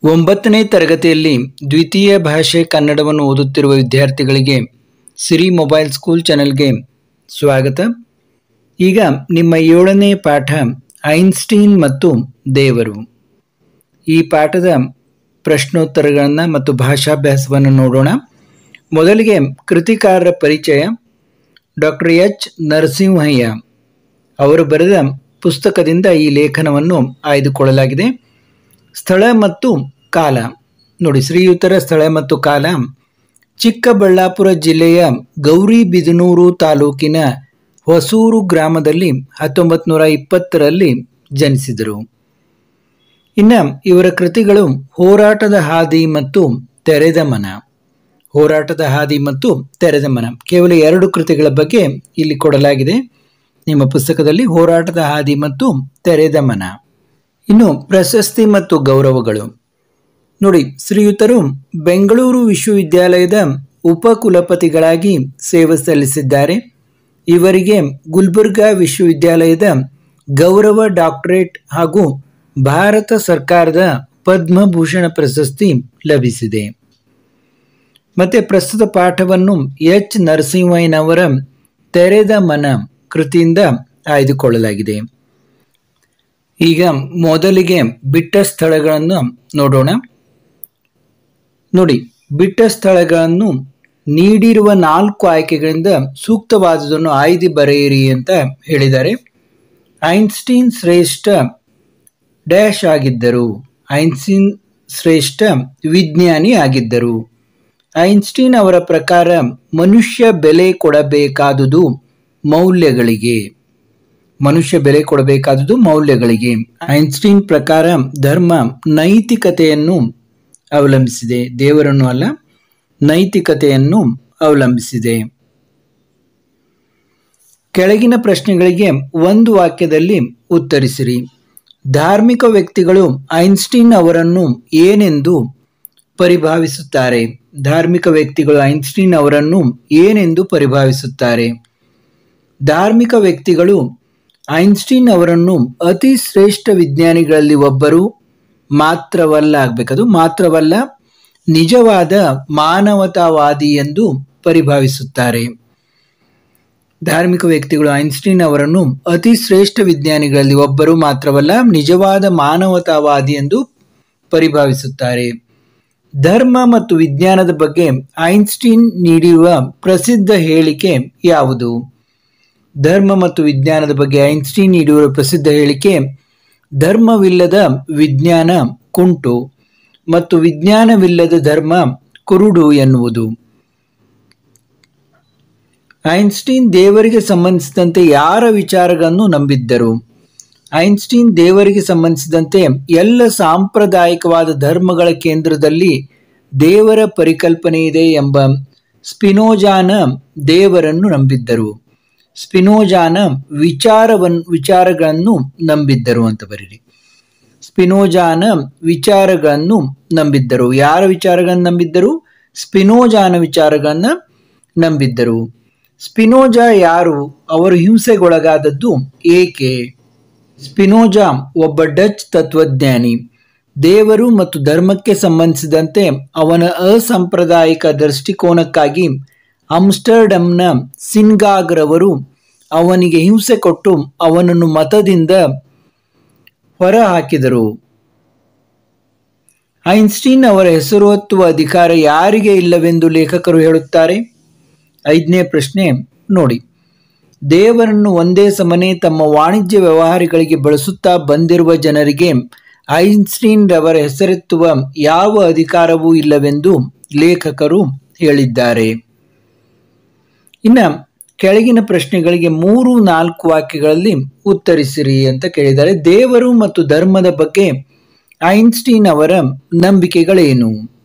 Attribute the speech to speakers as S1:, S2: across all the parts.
S1: ಒಂಬತ್ತನೇ ತರಗತಿಯಲ್ಲಿ ದ್ವಿತೀಯ ಭಾಷೆ ಕನ್ನಡವನ್ನು ಓದುತ್ತಿರುವ ವಿದ್ಯಾರ್ಥಿಗಳಿಗೆ ಸಿರಿ ಮೊಬೈಲ್ ಸ್ಕೂಲ್ ಚಾನೆಲ್ಗೆ ಸ್ವಾಗತ ಈಗ ನಿಮ್ಮ ಏಳನೇ ಪಾಠ ಐನ್ಸ್ಟೀನ್ ಮತ್ತು ದೇವರು ಈ ಪಾಠದ ಪ್ರಶ್ನೋತ್ತರಗಳನ್ನು ಮತ್ತು ಭಾಷಾಭ್ಯಾಸವನ್ನು ನೋಡೋಣ ಮೊದಲಿಗೆ ಕೃತಿಕಾರರ ಪರಿಚಯ ಡಾಕ್ಟರ್ ಎಚ್ ನರಸಿಂಹಯ್ಯ ಅವರು ಬರೆದ ಪುಸ್ತಕದಿಂದ ಈ ಲೇಖನವನ್ನು ಆಯ್ದುಕೊಳ್ಳಲಾಗಿದೆ ಸ್ಥಳ ಮತ್ತು ಕಾಲ ನೋಡಿ ಶ್ರೀಯುತರ ಸ್ಥಳ ಮತ್ತು ಕಾಲ ಚಿಕ್ಕಬಳ್ಳಾಪುರ ಜಿಲ್ಲೆಯ ಗೌರಿಬಿದನೂರು ತಾಲೂಕಿನ ಹೊಸೂರು ಗ್ರಾಮದಲ್ಲಿ ಹತ್ತೊಂಬತ್ತು ನೂರ ಇಪ್ಪತ್ತರಲ್ಲಿ ಜನಿಸಿದರು ಇನ್ನು ಇವರ ಕೃತಿಗಳು ಹೋರಾಟದ ಹಾದಿ ಮತ್ತು ತೆರೆದ ಮನ ಹೋರಾಟದ ಹಾದಿ ಮತ್ತು ತೆರೆದ ಮನ ಕೇವಲ ಎರಡು ಕೃತಿಗಳ ಬಗ್ಗೆ ಇಲ್ಲಿ ಕೊಡಲಾಗಿದೆ ನಿಮ್ಮ ಪುಸ್ತಕದಲ್ಲಿ ಹೋರಾಟದ ಹಾದಿ ಮತ್ತು ತೆರೆದ ಮನ ಇನ್ನು ಪ್ರಶಸ್ತಿ ಮತ್ತು ಗೌರವಗಳು ನೋಡಿ ಶ್ರೀಯುತರು ಬೆಂಗಳೂರು ವಿಶ್ವವಿದ್ಯಾಲಯದ ಉಪಕುಲಪತಿಗಳಾಗಿ ಸೇವೆ ಸಲ್ಲಿಸಿದ್ದಾರೆ ಇವರಿಗೆ ಗುಲ್ಬರ್ಗಾ ವಿಶ್ವವಿದ್ಯಾಲಯದ ಗೌರವ ಡಾಕ್ಟರೇಟ್ ಹಾಗೂ ಭಾರತ ಸರ್ಕಾರದ ಪದ್ಮಭೂಷಣ ಪ್ರಶಸ್ತಿ ಲಭಿಸಿದೆ ಮತ್ತೆ ಪ್ರಸ್ತುತ ಪಾಠವನ್ನು ಎಚ್ ನರಸಿಂಹಯ್ಯನವರ ತೆರೆದ ಮನ ಕೃತಿಯಿಂದ ಆಯ್ದುಕೊಳ್ಳಲಾಗಿದೆ ಈಗ ಮೊದಲಿಗೆ ಬಿಟ್ಟ ಸ್ಥಳಗಳನ್ನು ನೋಡೋಣ ನೋಡಿ ಬಿಟ್ಟ ಸ್ಥಳಗಳನ್ನು ನೀಡಿರುವ ನಾಲ್ಕು ಆಯ್ಕೆಗಳಿಂದ ಸೂಕ್ತವಾದುದನ್ನು ಆಯ್ದು ಬರೆಯಿರಿ ಅಂತ ಹೇಳಿದ್ದಾರೆ ಐನ್ಸ್ಟೀನ್ ಶ್ರೇಷ್ಠ ಡ್ಯಾಶ್ ಆಗಿದ್ದರು ಐನ್ಸ್ಟೀನ್ ಶ್ರೇಷ್ಠ ವಿಜ್ಞಾನಿ ಆಗಿದ್ದರು ಐನ್ಸ್ಟೀನ್ ಅವರ ಪ್ರಕಾರ ಮನುಷ್ಯ ಬೆಲೆ ಕೊಡಬೇಕಾದುದು ಮೌಲ್ಯಗಳಿಗೆ ಮನುಷ್ಯ ಬೆಲೆ ಕೊಡಬೇಕಾದುದು ಮೌಲ್ಯಗಳಿಗೆ ಐನ್ಸ್ಟೀನ್ ಪ್ರಕಾರ ಧರ್ಮ ನೈತಿಕತೆಯನ್ನು ಅವಲಂಬಿಸಿದೆ ದೇವರನ್ನು ಅಲ್ಲ ನೈತಿಕತೆಯನ್ನು ಅವಲಂಬಿಸಿದೆ ಕೆಳಗಿನ ಪ್ರಶ್ನೆಗಳಿಗೆ ಒಂದು ವಾಕ್ಯದಲ್ಲಿ ಉತ್ತರಿಸಿರಿ ಧಾರ್ಮಿಕ ವ್ಯಕ್ತಿಗಳು ಐನ್ಸ್ಟೀನ್ ಅವರನ್ನು ಏನೆಂದು ಪರಿಭಾವಿಸುತ್ತಾರೆ ಧಾರ್ಮಿಕ ವ್ಯಕ್ತಿಗಳು ಐನ್ಸ್ಟೀನ್ ಅವರನ್ನು ಏನೆಂದು ಪರಿಭಾವಿಸುತ್ತಾರೆ ಧಾರ್ಮಿಕ ವ್ಯಕ್ತಿಗಳು ಐನ್ಸ್ಟೀನ್ ಅವರನ್ನು ಅತಿ ಶ್ರೇಷ್ಠ ವಿಜ್ಞಾನಿಗಳಲ್ಲಿ ಒಬ್ಬರು ಮಾತ್ರವಲ್ಲ ಆಗಬೇಕದು ಮಾತ್ರವಲ್ಲ ನಿಜವಾದ ಮಾನವತಾವಾದಿ ಎಂದು ಪರಿಭಾವಿಸುತ್ತಾರೆ ಧಾರ್ಮಿಕ ವ್ಯಕ್ತಿಗಳು ಐನ್ಸ್ಟೀನ್ ಅವರನ್ನು ಅತಿ ಶ್ರೇಷ್ಠ ವಿಜ್ಞಾನಿಗಳಲ್ಲಿ ಒಬ್ಬರು ಮಾತ್ರವಲ್ಲ ನಿಜವಾದ ಮಾನವತಾವಾದಿ ಎಂದು ಪರಿಭಾವಿಸುತ್ತಾರೆ ಧರ್ಮ ಮತ್ತು ವಿಜ್ಞಾನದ ಬಗ್ಗೆ ಐನ್ಸ್ಟೀನ್ ನೀಡಿರುವ ಪ್ರಸಿದ್ಧ ಹೇಳಿಕೆ ಯಾವುದು ಧರ್ಮ ಮತ್ತು ವಿಜ್ಞಾನದ ಬಗ್ಗೆ ಐನ್ಸ್ಟೀನ್ ನೀಡಿರುವ ಪ್ರಸಿದ್ಧ ಹೇಳಿಕೆ ಧರ್ಮವಿಲ್ಲದ ವಿಜ್ಞಾನ ಕುಂಟು ಮತ್ತು ವಿಜ್ಞಾನವಿಲ್ಲದ ಧರ್ಮ ಕುರುಡು ಎನ್ನುವುದು ಐನ್ಸ್ಟೀನ್ ದೇವರಿಗೆ ಸಂಬಂಧಿಸಿದಂತೆ ಯಾರ ವಿಚಾರಗಳನ್ನು ನಂಬಿದ್ದರು ಐನ್ಸ್ಟೀನ್ ದೇವರಿಗೆ ಸಂಬಂಧಿಸಿದಂತೆ ಎಲ್ಲ ಸಾಂಪ್ರದಾಯಿಕವಾದ ಧರ್ಮಗಳ ಕೇಂದ್ರದಲ್ಲಿ ದೇವರ ಪರಿಕಲ್ಪನೆ ಇದೆ ಎಂಬ ಸ್ಪಿನೋಜಾನ ದೇವರನ್ನು ನಂಬಿದ್ದರು ಸ್ಪಿನೋಜಾನ ವಿಚಾರವನ್ನು ವಿಚಾರಗಳನ್ನು ನಂಬಿದ್ದರು ಅಂತ ಬರೀರಿ ಸ್ಪಿನೋಜಾನ ವಿಚಾರಗಳನ್ನು ನಂಬಿದ್ದರು ಯಾರ ವಿಚಾರಗಳನ್ನು ನಂಬಿದ್ದರು ಸ್ಪಿನೋಜಾನ ವಿಚಾರಗಳನ್ನು ನಂಬಿದ್ದರು ಸ್ಪಿನೋಜಾ ಯಾರು ಅವರು ಹಿಂಸೆಗೊಳಗಾದದ್ದು ಏಕೆ ಸ್ಪಿನೋಜಾ ಒಬ್ಬ ಡಚ್ ತತ್ವಜ್ಞಾನಿ ದೇವರು ಮತ್ತು ಧರ್ಮಕ್ಕೆ ಸಂಬಂಧಿಸಿದಂತೆ ಅವನ ಅಸಾಂಪ್ರದಾಯಿಕ ದೃಷ್ಟಿಕೋನಕ್ಕಾಗಿ ಆಮ್ಸ್ಟರ್ಡಮ್ನ ಸಿನ್ಗಾಗ್ರವರು ಅವನಿಗೆ ಹಿಂಸೆ ಕೊಟ್ಟು ಅವನನ್ನು ಮತದಿಂದ ಹೊರ ಹಾಕಿದರು ಐನ್ಸ್ಟೀನ್ ಅವರ ಹೆಸರು ಹೊತ್ತುವ ಅಧಿಕಾರ ಯಾರಿಗೆ ಇಲ್ಲವೆಂದು ಲೇಖಕರು ಹೇಳುತ್ತಾರೆ ಐದನೇ ಪ್ರಶ್ನೆ ನೋಡಿ ದೇವರನ್ನು ಒಂದೇ ಸಮನೆ ತಮ್ಮ ವಾಣಿಜ್ಯ ವ್ಯವಹಾರಗಳಿಗೆ ಬಳಸುತ್ತಾ ಬಂದಿರುವ ಜನರಿಗೆ ಐನ್ಸ್ಟೀನ್ ರವರ ಹೆಸರೆತ್ತುವ ಯಾವ ಅಧಿಕಾರವೂ ಇಲ್ಲವೆಂದು ಲೇಖಕರು ಹೇಳಿದ್ದಾರೆ ಇನ್ನು ಕೆಳಗಿನ ಪ್ರಶ್ನೆಗಳಿಗೆ ಮೂರು ನಾಲ್ಕು ವಾಕ್ಯಗಳಲ್ಲಿ ಉತ್ತರಿಸಿರಿ ಅಂತ ಕೇಳಿದ್ದಾರೆ ದೇವರು ಮತ್ತು ಧರ್ಮದ ಬಗ್ಗೆ ಐನ್ಸ್ಟೀನ್ ಅವರ ನಂಬಿಕೆಗಳೇನು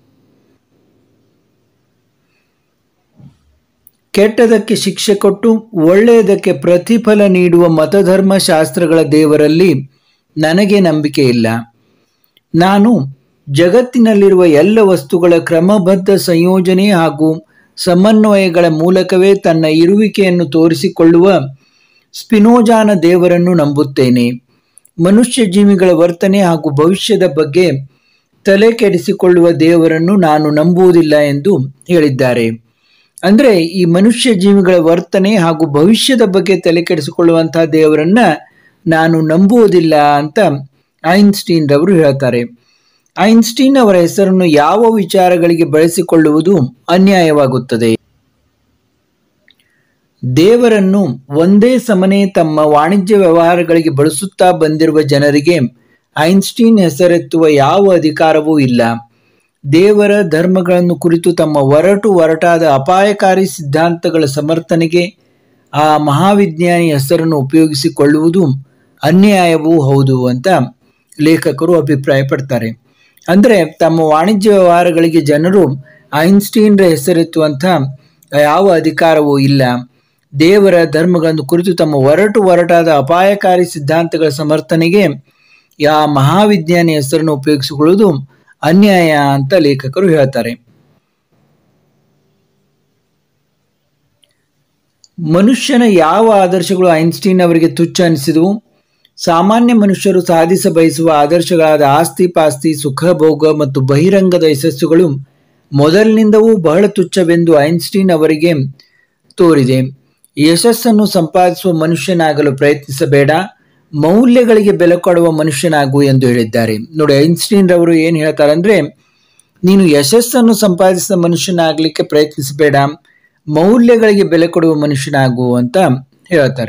S1: ಕೆಟ್ಟದಕ್ಕೆ ಶಿಕ್ಷೆ ಕೊಟ್ಟು ಒಳ್ಳೆಯದಕ್ಕೆ ಪ್ರತಿಫಲ ನೀಡುವ ಮತಧರ್ಮ ಶಾಸ್ತ್ರಗಳ ದೇವರಲ್ಲಿ ನನಗೆ ನಂಬಿಕೆ ಇಲ್ಲ ನಾನು ಜಗತ್ತಿನಲ್ಲಿರುವ ಎಲ್ಲ ವಸ್ತುಗಳ ಕ್ರಮಬದ್ಧ ಸಂಯೋಜನೆ ಹಾಗೂ ಸಮನ್ವಯಗಳ ಮೂಲಕವೇ ತನ್ನ ಇರುವಿಕೆಯನ್ನು ತೋರಿಸಿಕೊಳ್ಳುವ ಸ್ಪಿನೋಜಾನ ದೇವರನ್ನು ನಂಬುತ್ತೇನೆ ಮನುಷ್ಯ ಜೀವಿಗಳ ವರ್ತನೆ ಹಾಗೂ ಭವಿಷ್ಯದ ಬಗ್ಗೆ ತಲೆ ಕೆಡಿಸಿಕೊಳ್ಳುವ ದೇವರನ್ನು ನಾನು ನಂಬುವುದಿಲ್ಲ ಎಂದು ಹೇಳಿದ್ದಾರೆ ಅಂದ್ರೆ ಈ ಮನುಷ್ಯ ಜೀವಿಗಳ ವರ್ತನೆ ಹಾಗೂ ಭವಿಷ್ಯದ ಬಗ್ಗೆ ತಲೆ ಕೆಡಿಸಿಕೊಳ್ಳುವಂತಹ ದೇವರನ್ನ ನಾನು ನಂಬುವುದಿಲ್ಲ ಅಂತ ಐನ್ಸ್ಟೀನ್ ರವರು ಹೇಳ್ತಾರೆ ಐನ್ಸ್ಟೀನ್ ಅವರ ಹೆಸರನ್ನು ಯಾವ ವಿಚಾರಗಳಿಗೆ ಬಳಸಿಕೊಳ್ಳುವುದು ಅನ್ಯಾಯವಾಗುತ್ತದೆ ದೇವರನ್ನು ಒಂದೇ ಸಮನೆ ತಮ್ಮ ವಾಣಿಜ್ಯ ವ್ಯವಹಾರಗಳಿಗೆ ಬಳಸುತ್ತಾ ಬಂದಿರುವ ಜನರಿಗೆ ಐನ್ಸ್ಟೀನ್ ಹೆಸರೆತ್ತುವ ಯಾವ ಅಧಿಕಾರವೂ ಇಲ್ಲ ದೇವರ ಧರ್ಮಗಳನ್ನು ಕುರಿತು ತಮ್ಮ ಒರಟು ಒರಟಾದ ಅಪಾಯಕಾರಿ ಸಿದ್ಧಾಂತಗಳ ಸಮರ್ಥನೆಗೆ ಆ ಮಹಾವಿಜ್ಞಾನಿ ಹೆಸರನ್ನು ಉಪಯೋಗಿಸಿಕೊಳ್ಳುವುದು ಅನ್ಯಾಯವೂ ಹೌದು ಅಂತ ಲೇಖಕರು ಅಭಿಪ್ರಾಯಪಡ್ತಾರೆ ಅಂದರೆ ತಮ್ಮ ವಾಣಿಜ್ಯ ವ್ಯವಹಾರಗಳಿಗೆ ಜನರು ಐನ್ಸ್ಟೀನ್ರ ಹೆಸರೆತ್ತುವಂಥ ಯಾವ ಅಧಿಕಾರವೂ ಇಲ್ಲ ದೇವರ ಧರ್ಮಗಳನ್ನು ಕುರಿತು ತಮ್ಮ ಒರಟು ಒರಟಾದ ಅಪಾಯಕಾರಿ ಸಿದ್ಧಾಂತಗಳ ಸಮರ್ಥನೆಗೆ ಯಾ ಮಹಾವಿಜ್ಞಾನಿ ಹೆಸರನ್ನು ಉಪಯೋಗಿಸಿಕೊಳ್ಳುವುದು ಅನ್ಯಾಯ ಅಂತ ಲೇಖಕರು ಹೇಳ್ತಾರೆ ಮನುಷ್ಯನ ಯಾವ ಆದರ್ಶಗಳು ಐನ್ಸ್ಟೀನ್ ಅವರಿಗೆ ತುಚ್ಛ ಅನಿಸಿದವು ಸಾಮಾನ್ಯ ಮನುಷ್ಯರು ಸಾಧಿಸ ಬಯಸುವ ಆದರ್ಶಗಳಾದ ಆಸ್ತಿ ಪಾಸ್ತಿ ಸುಖ ಭೋಗ ಮತ್ತು ಬಹಿರಂಗದ ಯಶಸ್ಸುಗಳು ಮೊದಲಿನಿಂದವೂ ಬಹಳ ತುಚ್ಛವೆಂದು ಐನ್ಸ್ಟೀನ್ ಅವರಿಗೆ ತೋರಿದೆ ಯಶಸ್ಸನ್ನು ಸಂಪಾದಿಸುವ ಮನುಷ್ಯನಾಗಲು ಪ್ರಯತ್ನಿಸಬೇಡ ಮೌಲ್ಯಗಳಿಗೆ ಬೆಲೆ ಕೊಡುವ ಮನುಷ್ಯನಾಗು ಎಂದು ಹೇಳಿದ್ದಾರೆ ನೋಡಿ ಐನ್ಸ್ಟೀನ್ ರವರು ಏನು ಹೇಳ್ತಾರೆ ಅಂದ್ರೆ ನೀನು ಯಶಸ್ಸನ್ನು ಸಂಪಾದಿಸಿದ ಮನುಷ್ಯನಾಗಲಿಕ್ಕೆ ಪ್ರಯತ್ನಿಸಬೇಡ ಮೌಲ್ಯಗಳಿಗೆ ಬೆಲೆ ಕೊಡುವ ಮನುಷ್ಯನಾಗು ಅಂತ ಹೇಳ್ತಾರೆ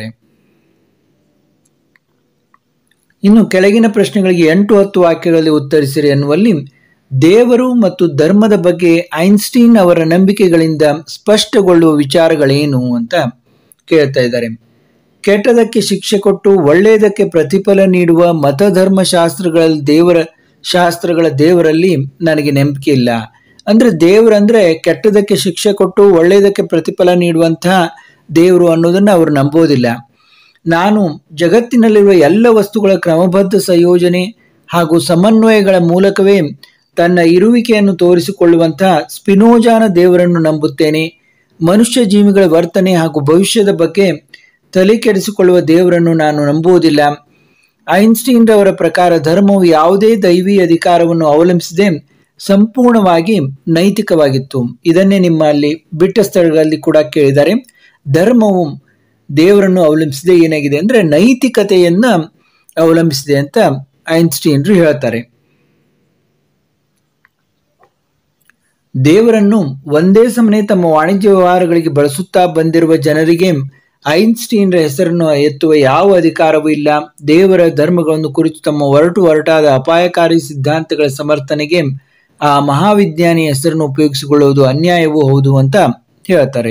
S1: ಇನ್ನು ಕೆಳಗಿನ ಪ್ರಶ್ನೆಗಳಿಗೆ ಎಂಟು ಹತ್ತು ವಾಕ್ಯಗಳಲ್ಲಿ ಉತ್ತರಿಸಿರಿ ಎನ್ನುವಲ್ಲಿ ದೇವರು ಮತ್ತು ಧರ್ಮದ ಬಗ್ಗೆ ಐನ್ಸ್ಟೀನ್ ಅವರ ನಂಬಿಕೆಗಳಿಂದ ಸ್ಪಷ್ಟಗೊಳ್ಳುವ ವಿಚಾರಗಳೇನು ಅಂತ ಕೇಳ್ತಾ ಇದ್ದಾರೆ ಕೆಟ್ಟದಕ್ಕೆ ಶಿಕ್ಷೆ ಕೊಟ್ಟು ಒಳ್ಳೆಯದಕ್ಕೆ ಪ್ರತಿಫಲ ನೀಡುವ ಮತಧರ್ಮಶಾಸ್ತ್ರಗಳಲ್ಲಿ ದೇವರ ಶಾಸ್ತ್ರಗಳ ದೇವರಲ್ಲಿ ನನಗೆ ನಂಬಿಕೆ ಇಲ್ಲ ಅಂದ್ರೆ ದೇವರಂದ್ರೆ ಕೆಟ್ಟದಕ್ಕೆ ಶಿಕ್ಷೆ ಕೊಟ್ಟು ಒಳ್ಳೆಯದಕ್ಕೆ ಪ್ರತಿಫಲ ನೀಡುವಂತಹ ದೇವರು ಅನ್ನೋದನ್ನ ಅವರು ನಂಬೋದಿಲ್ಲ ನಾನು ಜಗತ್ತಿನಲ್ಲಿರುವ ಎಲ್ಲ ವಸ್ತುಗಳ ಕ್ರಮಬದ್ಧ ಸಂಯೋಜನೆ ಹಾಗೂ ಸಮನ್ವಯಗಳ ಮೂಲಕವೇ ತನ್ನ ಇರುವಿಕೆಯನ್ನು ತೋರಿಸಿಕೊಳ್ಳುವಂತಹ ಸ್ಪಿನೋಜಾನ ದೇವರನ್ನು ನಂಬುತ್ತೇನೆ ಮನುಷ್ಯ ಜೀವಿಗಳ ವರ್ತನೆ ಹಾಗೂ ಭವಿಷ್ಯದ ಬಗ್ಗೆ ತಲೆ ಕೆಡಿಸಿಕೊಳ್ಳುವ ದೇವರನ್ನು ನಾನು ನಂಬುವುದಿಲ್ಲ ಐನ್ಸ್ಟೀನ್ ರವರ ಪ್ರಕಾರ ಧರ್ಮವು ಯಾವುದೇ ದೈವಿ ಅಧಿಕಾರವನ್ನು ಅವಲಂಬಿಸದೆ ಸಂಪೂರ್ಣವಾಗಿ ನೈತಿಕವಾಗಿತ್ತು ಇದನ್ನೇ ನಿಮ್ಮಲ್ಲಿ ಬಿಟ್ಟ ಸ್ಥಳಗಳಲ್ಲಿ ಕೂಡ ಕೇಳಿದ್ದಾರೆ ಧರ್ಮವು ದೇವರನ್ನು ಅವಲಂಬಿಸದೆ ಏನಾಗಿದೆ ಅಂದ್ರೆ ನೈತಿಕತೆಯನ್ನ ಅವಲಂಬಿಸಿದೆ ಅಂತ ಐನ್ಸ್ಟೀನ್ರು ಹೇಳ್ತಾರೆ ದೇವರನ್ನು ಒಂದೇ ಸಮನೆ ತಮ್ಮ ವಾಣಿಜ್ಯ ವ್ಯವಹಾರಗಳಿಗೆ ಬಳಸುತ್ತಾ ಬಂದಿರುವ ಜನರಿಗೆ ಐನ್ಸ್ಟೀನ್ರ ಹೆಸರನ್ನು ಎತ್ತುವ ಯಾವ ಅಧಿಕಾರವೂ ಇಲ್ಲ ದೇವರ ಧರ್ಮಗಳನ್ನು ಕುರಿತು ತಮ್ಮ ಒರಟು ಒರಟಾದ ಅಪಾಯಕಾರಿ ಸಿದ್ಧಾಂತಗಳ ಸಮರ್ಥನೆಗೆ ಆ ಮಹಾವಿಜ್ಞಾನಿ ಹೆಸರನ್ನು ಉಪಯೋಗಿಸಿಕೊಳ್ಳುವುದು ಅನ್ಯಾಯವೂ ಹೌದು ಅಂತ ಹೇಳ್ತಾರೆ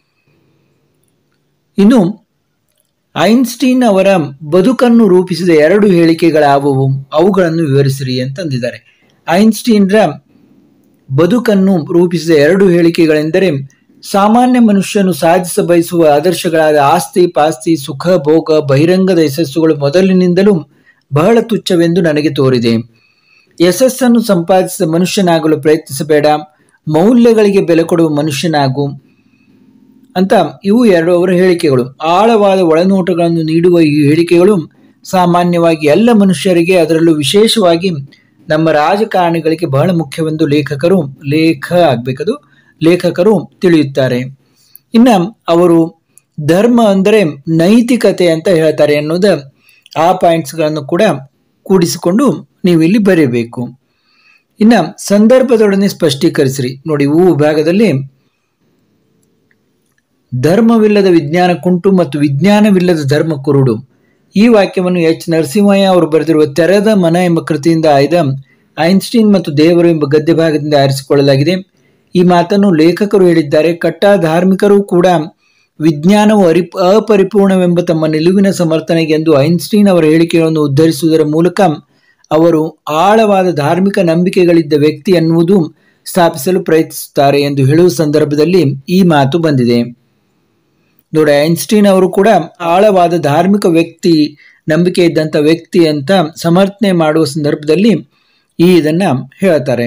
S1: ಇನ್ನು ಐನ್ಸ್ಟೀನ್ ಅವರ ಬದುಕನ್ನು ರೂಪಿಸಿದ ಎರಡು ಹೇಳಿಕೆಗಳಾವುವು ಅವುಗಳನ್ನು ವಿವರಿಸಿರಿ ಅಂತಂದಿದ್ದಾರೆ ಐನ್ಸ್ಟೀನ್ರ ಬದುಕನ್ನು ರೂಪಿಸಿದ ಎರಡು ಹೇಳಿಕೆಗಳೆಂದರೆ ಸಾಮಾನ್ಯ ಮನುಷ್ಯನು ಸಾಧಿಸ ಬಯಸುವ ಆದರ್ಶಗಳಾದ ಆಸ್ತಿ ಪಾಸ್ತಿ ಸುಖ ಭೋಗ ಬಹಿರಂಗದ ಯಶಸ್ಸುಗಳು ಮೊದಲಿನಿಂದಲೂ ಬಹಳ ತುಚ್ಛವೆಂದು ನನಗೆ ತೋರಿದೆ ಯಶಸ್ಸನ್ನು ಸಂಪಾದಿಸಿದ ಮನುಷ್ಯನಾಗಲು ಪ್ರಯತ್ನಿಸಬೇಡ ಮೌಲ್ಯಗಳಿಗೆ ಬೆಲೆ ಕೊಡುವ ಮನುಷ್ಯನಾಗು ಅಂತ ಇವು ಎರಡು ಅವರ ಹೇಳಿಕೆಗಳು ಆಳವಾದ ಒಳನೋಟಗಳನ್ನು ನೀಡುವ ಈ ಹೇಳಿಕೆಗಳು ಸಾಮಾನ್ಯವಾಗಿ ಎಲ್ಲ ಮನುಷ್ಯರಿಗೆ ಅದರಲ್ಲೂ ವಿಶೇಷವಾಗಿ ನಮ್ಮ ರಾಜಕಾರಣಿಗಳಿಗೆ ಬಹಳ ಮುಖ್ಯವೆಂದು ಲೇಖಕರು ಲೇಖ ಆಗ್ಬೇಕದು ಲೇಖಕರು ತಿಳಿಯುತ್ತಾರೆ ಇನ್ನ ಅವರು ಧರ್ಮ ಅಂದರೆ ನೈತಿಕತೆ ಅಂತ ಹೇಳ್ತಾರೆ ಅನ್ನೋದ ಆ ಪಾಯಿಂಟ್ಸ್ಗಳನ್ನು ಕೂಡ ಕೂಡಿಸಿಕೊಂಡು ನೀವು ಇಲ್ಲಿ ಬರೀಬೇಕು ಇನ್ನ ಸಂದರ್ಭದೊಡನೆ ಸ್ಪಷ್ಟೀಕರಿಸಿರಿ ನೋಡಿ ಹೂ ವಿಭಾಗದಲ್ಲಿ ಧರ್ಮವಿಲ್ಲದ ವಿಜ್ಞಾನ ಕುಂಟು ಮತ್ತು ವಿಜ್ಞಾನವಿಲ್ಲದ ಧರ್ಮ ಕುರುಡು ಈ ವಾಕ್ಯವನ್ನು ಎಚ್ ನರಸಿಂಹಯ್ಯ ಅವರು ಬರೆದಿರುವ ತೆರೆದ ಮನ ಎಂಬ ಕೃತಿಯಿಂದ ಆಯ್ದ ಐನ್ಸ್ಟೀನ್ ಮತ್ತು ದೇವರು ಎಂಬ ಗದ್ಯ ಭಾಗದಿಂದ ಆರಿಸಿಕೊಳ್ಳಲಾಗಿದೆ ಈ ಮಾತನ್ನು ಲೇಖಕರು ಹೇಳಿದ್ದಾರೆ ಕಟ್ಟ ಧಾರ್ಮಿಕರು ಕೂಡ ವಿಜ್ಞಾನವು ಅರಿ ಅಪರಿಪೂರ್ಣವೆಂಬ ತಮ್ಮ ನಿಲುವಿನ ಸಮರ್ಥನೆಗೆ ಎಂದು ಐನ್ಸ್ಟೀನ್ ಅವರ ಹೇಳಿಕೆಗಳನ್ನು ಉದ್ಧರಿಸುವುದರ ಮೂಲಕ ಅವರು ಆಳವಾದ ಧಾರ್ಮಿಕ ನಂಬಿಕೆಗಳಿದ್ದ ವ್ಯಕ್ತಿ ಅನ್ನುವುದು ಸ್ಥಾಪಿಸಲು ಪ್ರಯತ್ನಿಸುತ್ತಾರೆ ಎಂದು ಹೇಳುವ ಸಂದರ್ಭದಲ್ಲಿ ಈ ಮಾತು ಬಂದಿದೆ ನೋಡಿ ಐನ್ಸ್ಟೀನ್ ಅವರು ಕೂಡ ಆಳವಾದ ಧಾರ್ಮಿಕ ವ್ಯಕ್ತಿ ನಂಬಿಕೆ ಇದ್ದಂಥ ವ್ಯಕ್ತಿ ಅಂತ ಸಮರ್ಥನೆ ಮಾಡುವ ಸಂದರ್ಭದಲ್ಲಿ ಈ ಇದನ್ನ ಹೇಳ್ತಾರೆ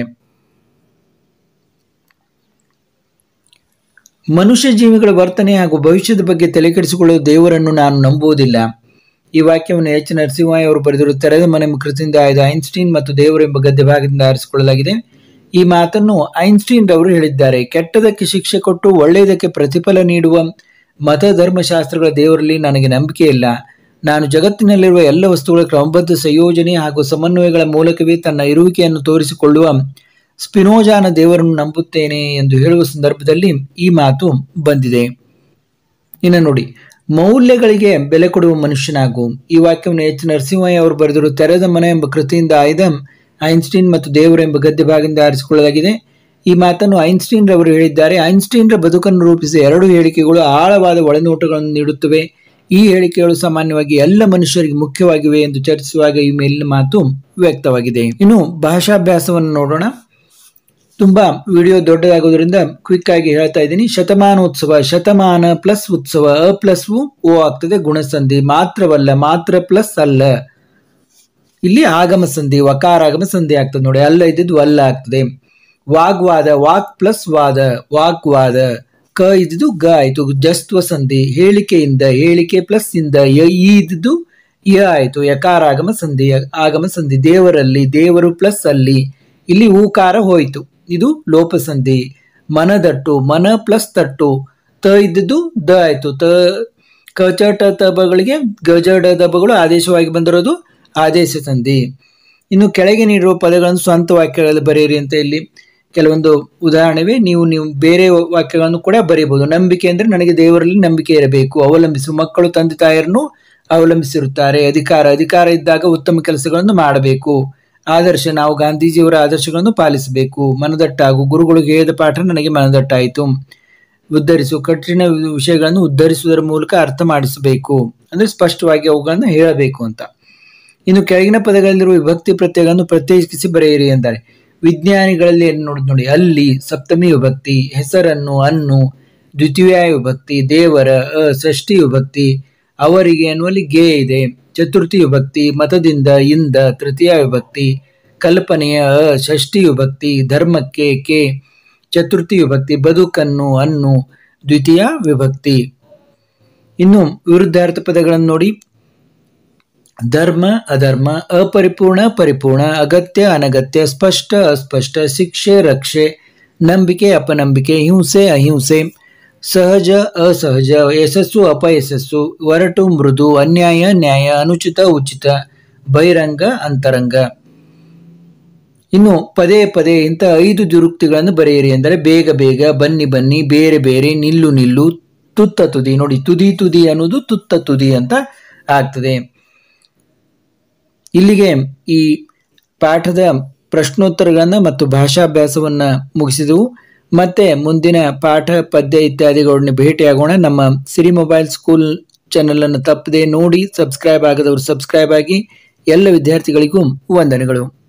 S1: ಮನುಷ್ಯ ಜೀವಿಗಳ ವರ್ತನೆ ಹಾಗೂ ಭವಿಷ್ಯದ ಬಗ್ಗೆ ತಲೆಕೆಡಿಸಿಕೊಳ್ಳುವ ದೇವರನ್ನು ನಾನು ನಂಬುವುದಿಲ್ಲ ಈ ವಾಕ್ಯವನ್ನು ಎಚ್ ನರಸಿಂಹಾಯ್ ಅವರು ಬರೆದಿರುವ ತೆರೆದ ಮನೆ ಕೃತಿಯಿಂದ ಆಯ್ದ ಐನ್ಸ್ಟೀನ್ ಮತ್ತು ದೇವರು ಎಂಬ ಗದ್ಯ ಭಾಗದಿಂದ ಆರಿಸಿಕೊಳ್ಳಲಾಗಿದೆ ಈ ಮಾತನ್ನು ಐನ್ಸ್ಟೀನ್ ರವರು ಹೇಳಿದ್ದಾರೆ ಕೆಟ್ಟದಕ್ಕೆ ಶಿಕ್ಷೆ ಕೊಟ್ಟು ಒಳ್ಳೆಯದಕ್ಕೆ ಪ್ರತಿಫಲ ನೀಡುವ ಮತ ಧರ್ಮಶಾಸ್ತ್ರಗಳ ದೇವರಲ್ಲಿ ನನಗೆ ನಂಬಿಕೆ ಇಲ್ಲ ನಾನು ಜಗತ್ತಿನಲ್ಲಿರುವ ಎಲ್ಲ ವಸ್ತುಗಳ ಕ್ರಮಬದ್ಧ ಸಂಯೋಜನೆ ಹಾಗೂ ಸಮನ್ವಯಗಳ ಮೂಲಕವೇ ತನ್ನ ಇರುವಿಕೆಯನ್ನು ತೋರಿಸಿಕೊಳ್ಳುವ ಸ್ಪಿನೋಜಾನ ದೇವರನ್ನು ನಂಬುತ್ತೇನೆ ಎಂದು ಹೇಳುವ ಸಂದರ್ಭದಲ್ಲಿ ಈ ಮಾತು ಬಂದಿದೆ ಇನ್ನು ನೋಡಿ ಮೌಲ್ಯಗಳಿಗೆ ಬೆಲೆ ಕೊಡುವ ಮನುಷ್ಯನಾಗು ಈ ವಾಕ್ಯವನ್ನು ಎಚ್ ನರಸಿಂಹಯ್ಯ ಅವರು ಬರೆದರು ತೆರೆದ ಮನೆ ಎಂಬ ಕೃತಿಯಿಂದ ಆಯ್ದ ಐನ್ಸ್ಟೀನ್ ಮತ್ತು ದೇವರು ಎಂಬ ಗದ್ಯ ಭಾಗದಿಂದ ಆರಿಸಿಕೊಳ್ಳಲಾಗಿದೆ ಈ ಮಾತನ್ನು ಐನ್ಸ್ಟೀನ್ ರವರು ಹೇಳಿದ್ದಾರೆ ಐನ್ಸ್ಟೀನ್ ರ ಬದುಕನ್ನು ರೂಪಿಸಿದ ಎರಡು ಹೇಳಿಕೆಗಳು ಆಳವಾದ ಒಳನೋಟಗಳನ್ನು ನೀಡುತ್ತವೆ ಈ ಹೇಳಿಕೆಗಳು ಸಾಮಾನ್ಯವಾಗಿ ಎಲ್ಲ ಮನುಷ್ಯರಿಗೆ ಮುಖ್ಯವಾಗಿವೆ ಎಂದು ಚರ್ಚಿಸುವಾಗ ಈ ಮೇಲಿನ ಮಾತು ವ್ಯಕ್ತವಾಗಿದೆ ಇನ್ನು ಭಾಷಾಭ್ಯಾಸವನ್ನು ನೋಡೋಣ ತುಂಬಾ ವಿಡಿಯೋ ದೊಡ್ಡದಾಗೋದ್ರಿಂದ ಕ್ವಿಕ್ ಆಗಿ ಹೇಳ್ತಾ ಇದ್ದೀನಿ ಶತಮಾನೋತ್ಸವ ಶತಮಾನ ಪ್ಲಸ್ ಉತ್ಸವ ಅ ಪ್ಲಸ್ ಓ ಆಗ್ತದೆ ಗುಣಸಂಧಿ ಮಾತ್ರವಲ್ಲ ಮಾತ್ರ ಪ್ಲಸ್ ಅಲ್ಲ ಇಲ್ಲಿ ಆಗಮ ಸಂಧಿ ವಕಾರಾಗಮ ಸಂಧಿ ಆಗ್ತದೆ ನೋಡಿ ಅಲ್ಲ ಇದ್ದಿದ್ದು ಅಲ್ಲ ಆಗ್ತದೆ ವಾಗ್ವಾದ ವಾಕ್ ಪ್ಲಸ್ ವಾದ ವಾಗ್ವಾದ ಕ ಇದ್ದಿದ್ದು ಗ ಆಯ್ತು ಜಸ್ತ್ವ ಸಂಧಿ ಹೇಳಿಕೆಯಿಂದ ಹೇಳಿಕೆ ಪ್ಲಸ್ ಇಂದ ಯ ಈ ಇದ್ದಿದ್ದು ಯ ಆಯ್ತು ಯಕಾರಾಗಮ ಸಂಧಿ ಆಗಮ ಸಂಧಿ ದೇವರಲ್ಲಿ ದೇವರು ಪ್ಲಸ್ ಅಲ್ಲಿ ಇಲ್ಲಿ ಹೂಕಾರ ಹೋಯ್ತು ಇದು ಲೋಪಸಂಧಿ ಮನದಟ್ಟು ಮನ ಪ್ಲಸ್ ತಟ್ಟು ತ ಇದ್ದಿದ್ದು ದ ಆಯ್ತು ತ ಕಚಟ ತಬಗಳಿಗೆ ಗಜಡ ದಬಗಳು ಆದೇಶವಾಗಿ ಬಂದಿರೋದು ಆದೇಶ ಸಂಧಿ ಇನ್ನು ಕೆಳಗೆ ನೀಡಿರುವ ಪದಗಳನ್ನು ಸ್ವಂತ ವಾಕ್ಯಗಳಲ್ಲಿ ಬರೆಯಿರಿ ಅಂತ ಇಲ್ಲಿ ಕೆಲವೊಂದು ಉದಾಹರಣೆವೆ ನೀವು ನೀವು ಬೇರೆ ವಾಕ್ಯಗಳನ್ನು ಕೂಡ ಬರೀಬಹುದು ನಂಬಿಕೆ ಅಂದ್ರೆ ನನಗೆ ದೇವರಲ್ಲಿ ನಂಬಿಕೆ ಇರಬೇಕು ಅವಲಂಬಿಸು ಮಕ್ಕಳು ತಂದೆ ತಾಯರನ್ನು ಅವಲಂಬಿಸಿರುತ್ತಾರೆ ಅಧಿಕಾರ ಅಧಿಕಾರ ಇದ್ದಾಗ ಉತ್ತಮ ಕೆಲಸಗಳನ್ನು ಮಾಡಬೇಕು ಆದರ್ಶ ನಾವು ಗಾಂಧೀಜಿಯವರ ಆದರ್ಶಗಳನ್ನು ಪಾಲಿಸಬೇಕು ಮನದಟ್ಟಾಗು ಗುರುಗಳಿಗೆ ಹೇಳಿದ ಪಾಠ ನನಗೆ ಮನದಟ್ಟಾಯಿತು ಉದ್ಧರಿಸು ಕಠಿಣ ವಿಷಯಗಳನ್ನು ಉದ್ಧರಿಸುವುದರ ಮೂಲಕ ಅರ್ಥ ಮಾಡಿಸಬೇಕು ಅಂದ್ರೆ ಸ್ಪಷ್ಟವಾಗಿ ಅವುಗಳನ್ನು ಹೇಳಬೇಕು ಅಂತ ಇನ್ನು ಕೆಳಗಿನ ಪದಗಳಲ್ಲಿರುವ ವಿಭಕ್ತಿ ಪ್ರತ್ಯಯಗಳನ್ನು ಪ್ರತ್ಯೇಕಿಸಿ ಬರೆಯಿರಿ ಎಂದರೆ ವಿಜ್ಞಾನಿಗಳಲ್ಲಿ ಏನು ನೋಡಿ ನೋಡಿ ಅಲ್ಲಿ ಸಪ್ತಮಿ ವಿಭಕ್ತಿ ಹೆಸರನ್ನು ಅನ್ನು ದ್ವಿತೀಯ ವಿಭಕ್ತಿ ದೇವರ ಅ ಷಷ್ಠಿ ವಿಭಕ್ತಿ ಅವರಿಗೆ ಅನ್ನುವಲ್ಲಿ ಗೆ ಇದೆ ಚತುರ್ಥಿ ವಿಭಕ್ತಿ ಮತದಿಂದ ಇಂದ ತೃತೀಯ ವಿಭಕ್ತಿ ಕಲ್ಪನೆಯ ಅ ಷಷ್ಠಿ ವಿಭಕ್ತಿ ಧರ್ಮಕ್ಕೆ ಕೆ ಚತುರ್ಥಿ ವಿಭಕ್ತಿ ಬದುಕನ್ನು ಅನ್ನು ದ್ವಿತೀಯ ವಿಭಕ್ತಿ ಇನ್ನು ವಿರುದ್ಧಾರ್ಥ ಪದಗಳನ್ನು ನೋಡಿ ಧರ್ಮ ಅಧರ್ಮ ಅಪರಿಪೂರ್ಣ ಪರಿಪೂರ್ಣ ಅಗತ್ಯ ಅನಗತ್ಯ ಸ್ಪಷ್ಟ ಅಸ್ಪಷ್ಟ ಶಿಕ್ಷೆ ರಕ್ಷೆ ನಂಬಿಕೆ ಅಪನಂಬಿಕೆ ಹಿಂಸೆ ಅಹಿಂಸೆ ಸಹಜ ಅಸಹಜ ಯಶಸ್ಸು ಅಪಯಶಸ್ಸು ಒರಟು ಮೃದು ಅನ್ಯಾಯ ನ್ಯಾಯ ಅನುಚಿತ ಉಚಿತ ಬಹಿರಂಗ ಅಂತರಂಗ ಇನ್ನು ಪದೇ ಪದೇ ಇಂಥ ಐದು ದುರುಕ್ತಿಗಳನ್ನು ಬರೆಯಿರಿ ಎಂದರೆ ಬೇಗ ಬೇಗ ಬನ್ನಿ ಬನ್ನಿ ಬೇರೆ ಬೇರೆ ನಿಲ್ಲು ನಿಲ್ಲು ತುತ್ತ ತುದಿ ನೋಡಿ ತುದಿ ತುದಿ ಅನ್ನೋದು ತುತ್ತ ತುದಿ ಅಂತ ಆಗ್ತದೆ ಇಲ್ಲಿಗೆ ಈ ಪಾಠದ ಪ್ರಶ್ನೋತ್ತರಗಳನ್ನು ಮತ್ತು ಭಾಷಾಭ್ಯಾಸವನ್ನ ಮುಗಿಸಿದೆವು ಮತ್ತೆ ಮುಂದಿನ ಪಾಠ ಪದ್ಯ ಇತ್ಯಾದಿಗಳನ್ನ ಭೇಟಿಯಾಗೋಣ ನಮ್ಮ ಸಿರಿ ಮೊಬೈಲ್ ಸ್ಕೂಲ್ ಚಾನೆಲ್ ಅನ್ನು ತಪ್ಪದೆ ನೋಡಿ ಸಬ್ಸ್ಕ್ರೈಬ್ ಆಗದವರು ಸಬ್ಸ್ಕ್ರೈಬ್ ಆಗಿ ಎಲ್ಲ ವಿದ್ಯಾರ್ಥಿಗಳಿಗೂ ವಂದನೆಗಳು